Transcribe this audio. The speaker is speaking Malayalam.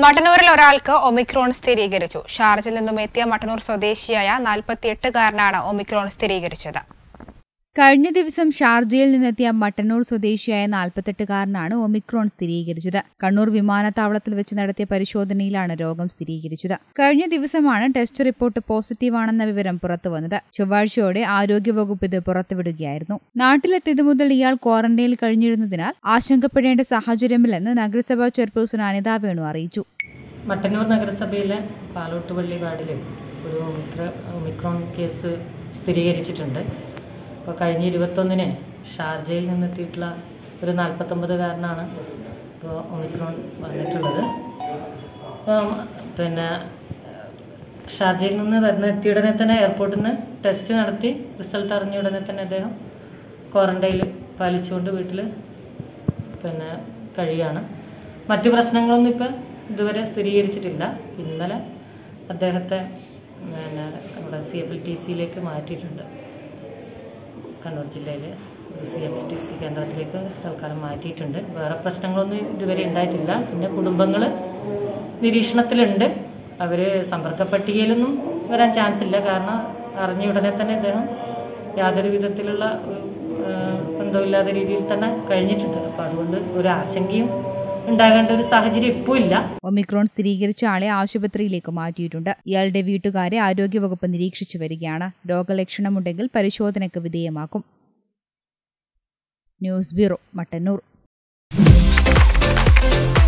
മട്ടന്നൂരിൽ ഒരാൾക്ക് ഒമിക്രോൺ സ്ഥിരീകരിച്ചു ഷാർജിൽ നിന്നും എത്തിയ മട്ടന്നൂർ സ്വദേശിയായ നാൽപ്പത്തിയെട്ടുകാരനാണ് ഒമിക്രോൺ സ്ഥിരീകരിച്ചത് കഴിഞ്ഞ ദിവസം ഷാർജയിൽ നിന്നെത്തിയ മട്ടന്നൂർ സ്വദേശിയായ നാൽപ്പത്തെട്ടുകാരനാണ് ഒമിക്രോൺ സ്ഥിരീകരിച്ചത് കണ്ണൂർ വിമാനത്താവളത്തിൽ വെച്ച് നടത്തിയ പരിശോധനയിലാണ് രോഗം സ്ഥിരീകരിച്ചത് കഴിഞ്ഞ ദിവസമാണ് ടെസ്റ്റ് റിപ്പോർട്ട് പോസിറ്റീവാണെന്ന വിവരം പുറത്തുവന്നത് ചൊവ്വാഴ്ചയോടെ ആരോഗ്യവകുപ്പ് ഇത് പുറത്തുവിടുകയായിരുന്നു നാട്ടിലെത്തിയത് മുതൽ ഇയാൾ ക്വാറന്റൈനിൽ കഴിഞ്ഞിരുന്നതിനാൽ ആശങ്കപ്പെടേണ്ട സാഹചര്യമില്ലെന്ന് നഗരസഭാ ചെയർപേഴ്സൺ അനിത വേണു അറിയിച്ചു മട്ടന്നൂർ നഗരസഭയിലെ പാലോട്ടുപള്ളി വാർഡിൽ ഒരു ഒമിക്ര ഒമിക്രോൺ കേസ് സ്ഥിരീകരിച്ചിട്ടുണ്ട് അപ്പോൾ കഴിഞ്ഞ ഇരുപത്തൊന്നിന് ഷാർജയിൽ നിന്നെത്തിയിട്ടുള്ള ഒരു നാൽപ്പത്തൊമ്പതുകാരനാണ് ഇപ്പോൾ ഒമിക്രോൺ വന്നിട്ടുള്ളത് അപ്പം പിന്നെ ഷാർജയിൽ നിന്ന് വരുന്ന എത്തിയ ഉടനെ തന്നെ എയർപോർട്ടിൽ നിന്ന് ടെസ്റ്റ് നടത്തി റിസൾട്ട് അറിഞ്ഞ ഉടനെ തന്നെ അദ്ദേഹം ക്വാറന്റൈനിൽ പാലിച്ചുകൊണ്ട് വീട്ടിൽ പിന്നെ കഴിയാണ് മറ്റു പ്രശ്നങ്ങളൊന്നും ഇപ്പം ഇതുവരെ സ്ഥിരീകരിച്ചിട്ടില്ല ഇന്നലെ അദ്ദേഹത്തെ പിന്നെ നമ്മുടെ സി എഫ് എൽ ടി സിയിലേക്ക് മാറ്റിയിട്ടുണ്ട് കണ്ണൂർ ജില്ലയിലെ C F L T C കേന്ദ്രത്തിലേക്ക് തൽക്കാലം മാറ്റിയിട്ടുണ്ട് വേറെ പ്രശ്നങ്ങളൊന്നും ഇതുവരെ ഉണ്ടായിട്ടില്ല പിന്നെ കുടുംബങ്ങൾ നിരീക്ഷണത്തിലുണ്ട് അവർ സമ്പർക്ക പട്ടികയിലൊന്നും വരാൻ ചാൻസ് ഇല്ല കാരണം അറിഞ്ഞ ഉടനെ തന്നെ അദ്ദേഹം യാതൊരു വിധത്തിലുള്ള ഒരു, ആ, ബന്ധമില്ലാത്ത രീതിയിൽ തന്നെ കഴിഞ്ഞിട്ടുണ്ട് അപ്പോൾ അതുകൊണ്ട് ഒരു ആശങ്കയും ഉണ്ടാകേണ്ട ഒരു സാഹചര്യം ഇപ്പോൾ ഇല്ല ഒമിക്രോൺ സ്ഥിരീകരിച്ച ആളെ ആശുപത്രിയിലേക്ക് മാറ്റിയിട്ടുണ്ട് ഇയാളുടെ വീട്ടുകാരെ ആരോഗ്യവകുപ്പ് നിരീക്ഷിച്ചു വരികയാണ് രോഗലക്ഷണമുണ്ടെങ്കിൽ പരിശോധനയ്ക്ക് വിധേയമാക്കും ന്യൂസ് ബ്യൂറോ മട്ടന്നൂർ